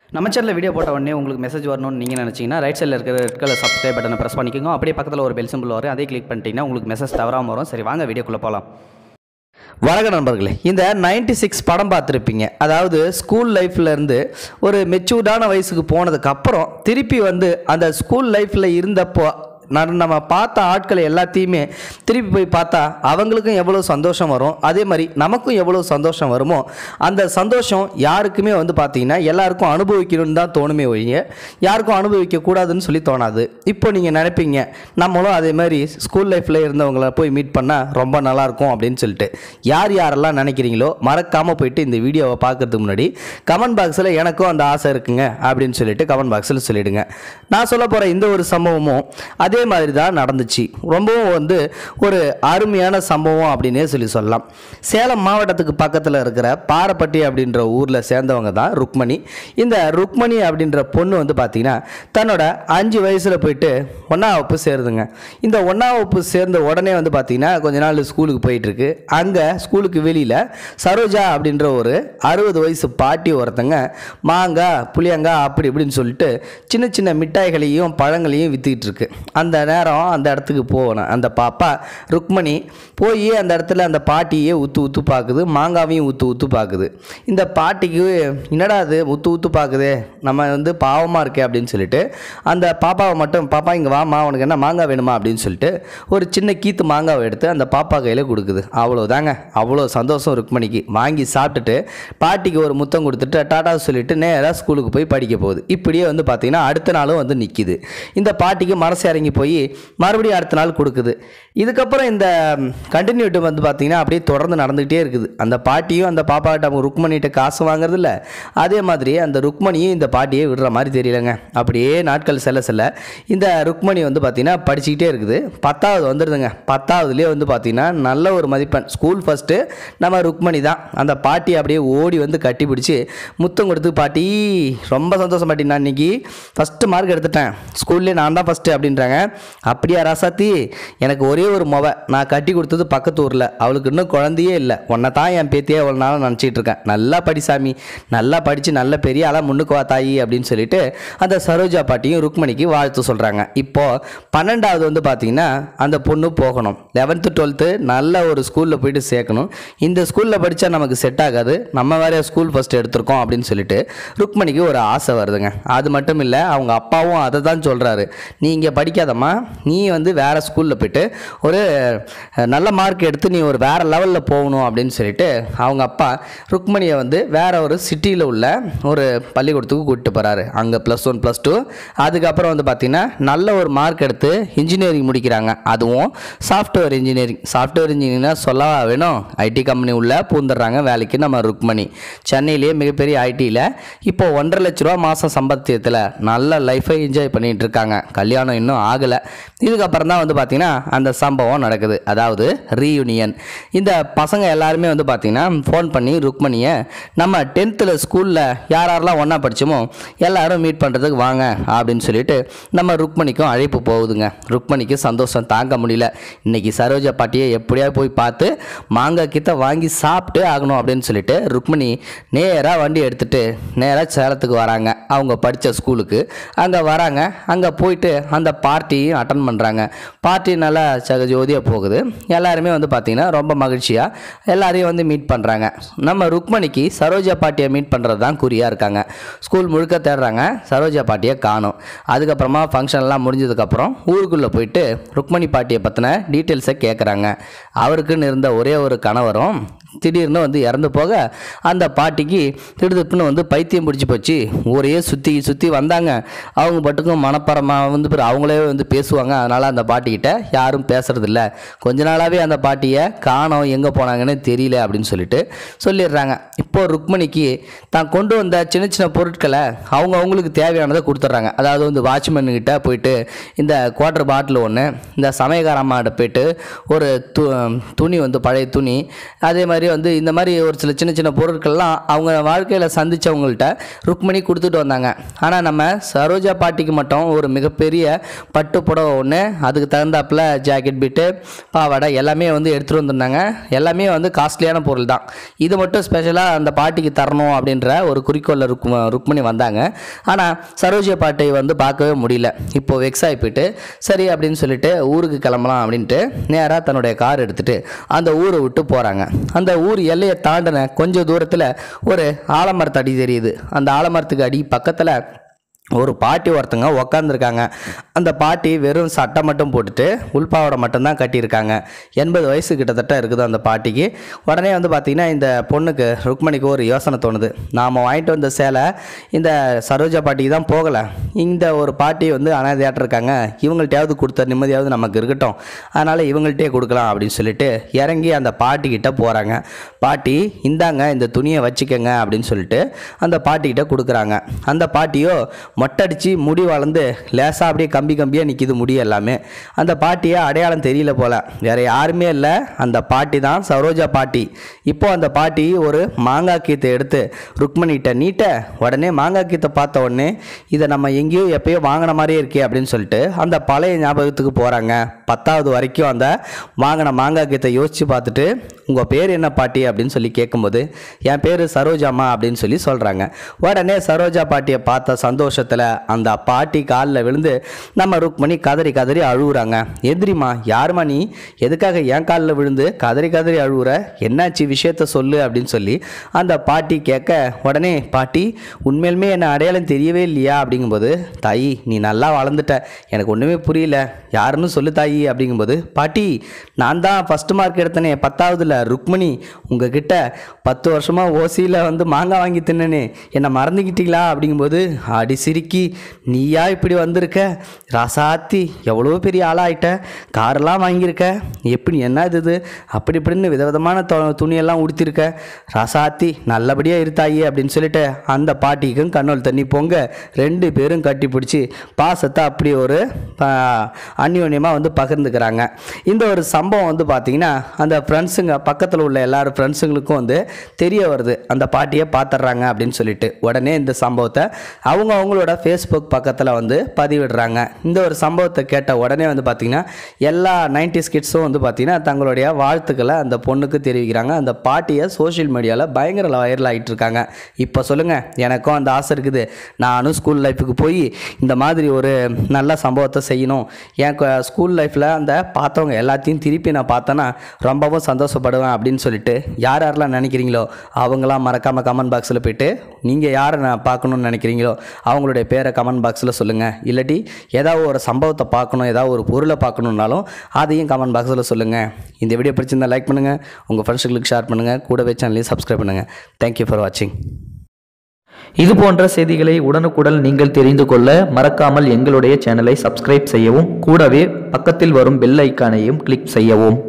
நம்ம சேனலில் வீடியோ போட்ட உடனே உங்களுக்கு மெசேஜ் வரணும்னு நீங்கள் நினச்சிங்கன்னா ரைட் சைடில் இருக்கிற ரெட் கலர் சப்ஸ்கிரைப் பட்டனை ப்ரெஸ் பண்ணிக்கோங்க அப்படியே பக்கத்தில் ஒரு பெல் சிம்பிள் வரும் அதே கிளிக் பண்ணிட்டீங்கன்னா உங்களுக்கு மெசேஜ் தவறாமல் வரும் சரி வாங்க வீடியோக்குள்ளே போகலாம் வணக்கம் நண்பர்களே இந்த 96 சிக்ஸ் படம் பார்த்துருப்பீங்க அதாவது ஸ்கூல் லைஃப்லேருந்து ஒரு மெச்சூர்டான வயசுக்கு போனதுக்கு அப்புறம் திருப்பி வந்து அந்த ஸ்கூல் லைஃப்பில் இருந்தப்போ நான் நம்ம பார்த்த ஆட்களை எல்லாத்தையுமே திருப்பி போய் பார்த்தா அவங்களுக்கும் எவ்வளோ சந்தோஷம் வரும் அதே மாதிரி நமக்கும் எவ்வளோ சந்தோஷம் வருமோ அந்த சந்தோஷம் யாருக்குமே வந்து பார்த்தீங்கன்னா எல்லாருக்கும் அனுபவிக்கணும்னு தான் தோணுமே ஒழிய யாருக்கும் அனுபவிக்க கூடாதுன்னு சொல்லி தோணாது இப்போ நீங்கள் நினைப்பீங்க நம்மளும் அதே மாதிரி ஸ்கூல் லைஃப்பில் இருந்தவங்கள போய் மீட் பண்ணால் ரொம்ப நல்லாயிருக்கும் அப்படின்னு சொல்லிட்டு யார் யாரெல்லாம் நினைக்கிறீங்களோ மறக்காமல் போயிட்டு இந்த வீடியோவை பார்க்கறதுக்கு முன்னாடி கமெண்ட் பாக்ஸில் எனக்கும் அந்த ஆசை இருக்குங்க அப்படின்னு சொல்லிட்டு கமெண்ட் பாக்ஸில் சொல்லிடுங்க நான் சொல்ல போகிற இந்த ஒரு சம்பவமும் அதே மாதிரி தான் நடந்துச்சு ரொம்பவும் வந்து ஒரு அருமையான சம்பவம் அப்படின்னே சொல்லி சொல்லலாம் சேலம் மாவட்டத்துக்கு பக்கத்தில் இருக்கிற பாரப்பட்டி அப்படின்ற ஊரில் சேர்ந்தவங்க தான் ருக்மணி இந்த ருக்மணி அப்படின்ற பொண்ணு வந்து பார்த்திங்கன்னா தன்னோட அஞ்சு வயசில் போயிட்டு ஒன்றாம் வகுப்பு சேருதுங்க இந்த ஒன்றாம் வகுப்பு சேர்ந்த உடனே வந்து பார்த்திங்கன்னா கொஞ்ச நாள் ஸ்கூலுக்கு போயிட்டுருக்கு அங்கே ஸ்கூலுக்கு வெளியில் சரோஜா அப்படின்ற ஒரு அறுபது வயசு பாட்டி ஒருத்தங்க மாங்காய் புளியங்காய் அப்படி இப்படின்னு சொல்லிட்டு சின்ன சின்ன மிட்டாய்களையும் பழங்களையும் விற்றுக்கிட்டு இருக்கு அந்த நேரம் அந்த இடத்துக்கு போகணும் அந்த பாப்பா ருக்மணி போய் அந்த இடத்துல அந்த பாட்டியே ஊற்று ஊற்று பார்க்குது மாங்காவையும் ஊற்று ஊற்று பார்க்குது இந்த பாட்டிக்கு என்னடா அது ஊற்று ஊற்று பார்க்குதே நம்ம வந்து பாவமாக இருக்கே அப்படின்னு சொல்லிட்டு அந்த பாப்பாவை மட்டும் பாப்பா இங்கே வாமா உனக்கு என்ன மாங்காய் வேணுமா அப்படின்னு சொல்லிட்டு ஒரு சின்ன கீத்து மாங்காவை எடுத்து அந்த பாப்பா கையில் கொடுக்குது அவ்வளோதாங்க அவ்வளோ சந்தோஷம் ருக்மணிக்கு வாங்கி சாப்பிட்டுட்டு பாட்டிக்கு ஒரு முத்தம் கொடுத்துட்டு டாடா சொல்லிட்டு நேராக ஸ்கூலுக்கு போய் படிக்க போகுது இப்படியே வந்து பார்த்தீங்கன்னா அடுத்த நாளும் வந்து நிற்கிது இந்த பாட்டிக்கு மனசு இறங்கி போய் மறுபடியும் அடுத்த நாள் கொடுக்குது இதுக்கப்புறம் இந்த கண்டினியூட்டி வந்து பார்த்தீங்கன்னா அப்படியே தொடர்ந்து நடந்துக்கிட்டே இருக்குது அந்த பாட்டியும் அந்த பாப்பாக்கிட்ட அவங்க ருக்மணிகிட்ட காசு வாங்குறது இல்ல அதே மாதிரி அந்த ருக்மணியும் இந்த பாட்டியை விடுற மாதிரி தெரியலங்க அப்படியே நாட்கள் செல்ல செல்ல இந்த ருக்மணி வந்து பார்த்தீங்கன்னா படிச்சுக்கிட்டே இருக்குது பத்தாவது வந்துடுதுங்க பத்தாவதுலேயே வந்து பார்த்தீங்கன்னா நல்ல ஒரு மதிப்பெண் ஸ்கூல் ஃபஸ்ட்டு நம்ம ருக்மணி தான் அந்த பாட்டி அப்படியே ஓடி வந்து கட்டி பிடிச்சி முத்தம் கொடுத்து பாட்டி ரொம்ப சந்தோஷம் பாட்டி நான் இன்னைக்கு ஃபஸ்ட்டு மார்க் எடுத்துட்டேன் ஸ்கூல்லே நான் தான் ஃபஸ்ட்டு அப்படின்றாங்க அப்படியா ராசாத்தி எனக்கு ஒரே ஒரு மொவ நான் கட்டி கொடுத்தது பக்கத்து ஊரில் அவளுக்கு இன்னும் குழந்தையே இல்லை உன்னை தான் என் பேத்தியே அவ்வளோ நாளும் நினச்சிட்டு இருக்கேன் நல்லா படி சாமி நல்லா படித்து நல்ல பெரிய ஆளாக முன்னுக்கு வா தாயி அப்படின்னு சொல்லிட்டு அந்த சரோஜா பாட்டியும் ருக்மணிக்கு வாழ்த்து சொல்கிறாங்க இப்போது பன்னெண்டாவது வந்து பார்த்தீங்கன்னா அந்த பொண்ணு போகணும் லெவன்த்து டுவெல்த்து நல்ல ஒரு ஸ்கூலில் போயிட்டு சேர்க்கணும் இந்த ஸ்கூலில் படித்தா நமக்கு செட் ஆகாது நம்ம வேற ஸ்கூல் ஃபஸ்ட் எடுத்திருக்கோம் அப்படின்னு சொல்லிட்டு ருக்மணிக்கு ஒரு ஆசை வருதுங்க அது மட்டும் இல்லை அவங்க அப்பாவும் அதை தான் சொல்கிறாரு நீ இங்கே படிக்காதம்மா நீ வந்து வேறு ஸ்கூலில் போயிட்டு ஒரு அஹ், நல்ல மார்க் எடுத்து நீ ஒரு வேறு லெவலில் போகணும் அப்படின்னு சொல்லிட்டு அவங்க அப்பா ருக்மணியை வந்து வேற ஒரு சிட்டியில் உள்ள ஒரு பள்ளிக்கூடத்துக்கு கூப்பிட்டு போகிறாரு அங்கே ப்ளஸ் ஒன் ப்ளஸ் டூ அதுக்கப்புறம் வந்து பார்த்திங்கன்னா நல்ல ஒரு மார்க் எடுத்து இன்ஜினியரிங் முடிக்கிறாங்க அதுவும் சாஃப்ட்வேர் இன்ஜினியரிங் சாஃப்ட்வேர் இன்ஜினியரிங்னா சொல்லவா வேணும் ஐடி கம்பெனி உள்ள பூந்துடுறாங்க வேலைக்கு நம்ம ருக்மணி சென்னையிலேயே மிகப்பெரிய ஐடியில் இப்போ ஒன்றரை லட்ச ரூபா மாதம் சம்பாத்தியத்தில் நல்ல லைஃபை என்ஜாய் பண்ணிட்டு இருக்காங்க கல்யாணம் இன்னும் ஆகலை இதுக்கப்புறம் தான் வந்து பார்த்திங்கன்னா அந்த சம்பவம் நடக்குது அதாவது ரீயூனியன் இந்த பசங்க எல்லாருமே வந்து பார்த்திங்கன்னா ஃபோன் பண்ணி ருக்மணியை நம்ம டென்த்தில் ஸ்கூலில் யார் யாரெல்லாம் ஒன்றா படித்தோமோ எல்லாரும் மீட் பண்ணுறதுக்கு வாங்க அப்படின்னு சொல்லிட்டு நம்ம ருக்மணிக்கும் அழைப்பு போகுதுங்க ருக்மணிக்கு சந்தோஷம் தாங்க முடியல இன்னைக்கு சரோஜா பாட்டியை எப்படியா போய் பார்த்து மாங்காய் கிட்ட வாங்கி சாப்பிட்டு ஆகணும் அப்படின்னு சொல்லிட்டு ருக்மணி நேராக வண்டி எடுத்துட்டு நேராக சேலத்துக்கு வராங்க அவங்க படித்த ஸ்கூலுக்கு அங்கே வராங்க அங்கே போயிட்டு அந்த பார்ட்டியும் அட்டன் பண்ணுறாங்க பார்ட்டி நல்லா ஜோதியாக போகுது எல்லாருமே வந்து பார்த்திங்கன்னா ரொம்ப மகிழ்ச்சியாக எல்லாரையும் வந்து மீட் பண்ணுறாங்க நம்ம ருக்மணிக்கு சரோஜா பாட்டியை மீட் பண்ணுறது தான் குறியாக இருக்காங்க ஸ்கூல் முழுக்க தேடுறாங்க சரோஜா பாட்டியை காணும் அதுக்கப்புறமா ஃபங்க்ஷன்லாம் முடிஞ்சதுக்கப்புறம் ஊருக்குள்ளே போயிட்டு ருக்மணி பாட்டியை பற்றின டீட்டெயில்ஸை கேட்குறாங்க அவருக்குன்னு இருந்த ஒரே ஒரு கணவரும் திடீர்னு வந்து இறந்து போக அந்த பாட்டிக்கு திடுதிப்புன்னு வந்து பைத்தியம் பிடிச்சி போச்சு ஊரையே சுற்றி சுற்றி வந்தாங்க அவங்க பாட்டுக்கும் மனப்பரமாக வந்து பிறகு அவங்களே வந்து பேசுவாங்க அதனால் அந்த பாட்டிக்கிட்ட யாரும் பேசுறதில்ல கொஞ்ச நாளாகவே அந்த பாட்டியை காணோம் எங்கே போனாங்கன்னு தெரியல அப்படின்னு சொல்லிட்டு சொல்லிடுறாங்க இப்போ ருக்மணிக்கு தான் கொண்டு வந்த சின்ன சின்ன பொருட்களை அவங்க அவங்களுக்கு தேவையானதை கொடுத்துட்றாங்க அதாவது வந்து வாட்ச்மேன் கிட்ட போயிட்டு இந்த குவார்டர் பாட்டில் ஒன்று இந்த சமயக்காரம்மாட்ட போயிட்டு ஒரு து துணி வந்து பழைய துணி அதே மாதிரி மாதிரி வந்து இந்த மாதிரி ஒரு சில சின்ன சின்ன பொருட்கள்லாம் அவங்க வாழ்க்கையில் சந்திச்சவங்கள்ட்ட ருக்மணி கொடுத்துட்டு வந்தாங்க ஆனால் நம்ம சரோஜா பாட்டிக்கு மட்டும் ஒரு மிகப்பெரிய பட்டு புடவை ஒன்று அதுக்கு தகுந்தாப்புல ஜாக்கெட் பிட்டு பாவாடை எல்லாமே வந்து எடுத்துகிட்டு வந்திருந்தாங்க எல்லாமே வந்து காஸ்ட்லியான பொருள் தான் இது மட்டும் ஸ்பெஷலாக அந்த பாட்டிக்கு தரணும் அப்படின்ற ஒரு குறிக்கோளில் ருக் ருக்மணி வந்தாங்க ஆனால் சரோஜா பாட்டை வந்து பார்க்கவே முடியல இப்போ வெக்ஸ் ஆகி போயிட்டு சரி அப்படின்னு சொல்லிட்டு ஊருக்கு கிளம்பலாம் அப்படின்ட்டு நேராக தன்னுடைய கார் எடுத்துட்டு அந்த ஊரை விட்டு போகிறாங்க அந்த ஊர் எல்லையை தாண்டின கொஞ்சம் தூரத்தில் ஒரு ஆலமரத்து அடி தெரியுது அந்த ஆலமரத்துக்கு அடி பக்கத்தில் ஒரு பாட்டி ஒருத்தங்க உக்காந்துருக்காங்க அந்த பாட்டி வெறும் சட்டை மட்டும் போட்டுட்டு உள்பாவோட மட்டும்தான் கட்டியிருக்காங்க எண்பது வயசு கிட்டத்தட்ட இருக்குது அந்த பாட்டிக்கு உடனே வந்து பார்த்திங்கன்னா இந்த பொண்ணுக்கு ருக்மணிக்கு ஒரு யோசனை தோணுது நாம் வாங்கிட்டு வந்த சேலை இந்த சரோஜா பாட்டிக்கு தான் போகலை இந்த ஒரு பாட்டி வந்து அனாதையாட்டம் இருக்காங்க இவங்கள்ட்டையாவது கொடுத்த நிம்மதியாவது நமக்கு இருக்கட்டும் அதனால் இவங்கள்ட்டே கொடுக்கலாம் அப்படின்னு சொல்லிட்டு இறங்கி அந்த பாட்டிக்கிட்ட போகிறாங்க பாட்டி இந்தாங்க இந்த துணியை வச்சுக்கோங்க அப்படின்னு சொல்லிட்டு அந்த பாட்டிக்கிட்ட கொடுக்குறாங்க அந்த பாட்டியோ மொட்டடிச்சு முடி வளர்ந்து லேசாக அப்படியே கம்பி கம்பியாக நிற்கிது முடி எல்லாமே அந்த பாட்டியை அடையாளம் தெரியல போல வேற யாருமே இல்லை அந்த பாட்டி தான் சரோஜா பாட்டி இப்போ அந்த பாட்டி ஒரு மாங்காய் கீத்தை எடுத்து ருக்மணிகிட்ட நீட்ட உடனே மாங்காய் கீத்தை பார்த்த உடனே இதை நம்ம எங்கேயோ எப்பயோ வாங்கின மாதிரியே இருக்கே அப்படின்னு சொல்லிட்டு அந்த பழைய ஞாபகத்துக்கு போகிறாங்க பத்தாவது வரைக்கும் அந்த வாங்கின மாங்காய் கீத்தை யோசித்து பார்த்துட்டு உங்கள் பேர் என்ன பாட்டி அப்படின்னு சொல்லி கேட்கும்போது என் பேர் சரோஜாம்மா அப்படின்னு சொல்லி சொல்கிறாங்க உடனே சரோஜா பாட்டியை பார்த்த சந்தோஷத்தில் அந்த பாட்டி காலில் விழுந்து நம்ம ருக்மணி கதறி கதறி அழுகுறாங்க எதிரிம்மா யாரும்மா நீ எதுக்காக என் காலில் விழுந்து கதறி கதறி அழுகுற என்னாச்சு விஷயத்த சொல்லு அப்படின்னு சொல்லி அந்த பாட்டி கேட்க உடனே பாட்டி உண்மையிலுமே என்ன அடையாளம் தெரியவே இல்லையா அப்படிங்கும்போது தாயி நீ நல்லா வளர்ந்துட்ட எனக்கு ஒன்றுமே புரியல யாருன்னு சொல்லு தாயி அப்படிங்கும்போது பாட்டி நான் தான் ஃபஸ்ட்டு மார்க் எடுத்தனே பத்தாவதுல ருக்மணி உங்ககிட்ட பத்து வருஷமாக ஓசியில் வந்து மாங்காய் வாங்கி தின்னனே என்னை மறந்துக்கிட்டீங்களா அப்படிங்கும்போது அடி சிரிக்கி நீயா இப்படி வந்திருக்க ராசாத்தி எவ்வளோ பெரிய ஆளாயிட்ட காரெல்லாம் வாங்கியிருக்க எப்படி என்ன இது இது அப்படி இப்படின்னு விதவிதமான தொ- துணியெல்லாம் உடுத்திருக்க ராசாத்தி நல்லபடியாக இருத்தாயி அப்படின்னு சொல்லிட்டு அந்த பாட்டிக்கும் கண்ணோல் தண்ணி பொங்க ரெண்டு பேரும் கட்டி பிடிச்சி பாசத்தை அப்படி ஒரு ஆ, அந்யோன்யமாக வந்து பகிர்ந்துக்கிறாங்க இந்த ஒரு சம்பவம் வந்து பார்த்திங்கன்னா அந்த ஃப்ரெண்ட்ஸுங்க பக்கத்தில் உள்ள எல்லாரும் ஃப்ரெண்ட்ஸுங்களுக்கும் வந்து தெரிய வருது அந்த பாட்டியை பார்த்துட்றாங்க அப்படின்னு சொல்லிட்டு உடனே இந்த சம்பவத்தை அவங்க அவங்களோட ஃபேஸ்புக் பக்கத்தில் வந்து பதிவிடுறாங்க இந்த ஒரு சம்பவத்தை கேட்ட உடனே வந்து பார்த்திங்கன்னா எல்லா நைன்டி கிட்ஸும் வந்து பார்த்திங்கன்னா தங்களுடைய வாழ்த்துக்களை அந்த பொண்ணுக்கு தெரிவிக்கிறாங்க அந்த பாட்டியை சோஷியல் மீடியாவில் பயங்கர வைரல் ஆகிட்டு இருக்காங்க இப்போ சொல்லுங்கள் எனக்கும் அந்த ஆசை இருக்குது நானும் ஸ்கூல் லைஃபுக்கு போய் இந்த மாதிரி ஒரு நல்ல சம்பவத்தை செய்யணும் என் ஸ்கூல் லைஃப்பில் அந்த பார்த்தவங்க எல்லாத்தையும் திருப்பி நான் பார்த்தேன்னா ரொம்பவும் சந்தோஷப்படுவேன் அப்படின்னு சொல்லிட்டு யார் யாரெல்லாம் நினைக்கிறீங்களோ அவங்களாம் மறக்காமல் கமெண்ட் பாக்ஸில் போயிட்டு நீங்கள் யாரை நான் பார்க்கணுன்னு நினைக்கிறீங்களோ அவங்களுடைய பேரை கமெண்ட் பாக்ஸில் சொல்லுங்கள் இல்லாட்டி ஏதாவது ஒரு சம்பவத்தை பார்க்கணும் ஏதாவது ஒரு பொருளை பார்க்கணுன்னாலும் அதையும் கமெண்ட் பாக்ஸில் சொல்லுங்கள் இந்த வீடியோ பிடிச்சிருந்தா லைக் பண்ணுங்கள் உங்கள் ஃப்ரெண்ட்ஸுங்களுக்கு ஷேர் பண்ணுங்கள் கூடவே சேனலையும் சப்ஸ்கிரைப் பண்ணுங்கள் தேங்க்யூ ஃபார் வாட்சிங் இது போன்ற செய்திகளை உடனுக்குடன் நீங்கள் தெரிந்து கொள்ள மறக்காமல் எங்களுடைய சேனலை சப்ஸ்கிரைப் செய்யவும் கூடவே பக்கத்தில் வரும் பெல் ஐக்கானையும் கிளிக் செய்யவும்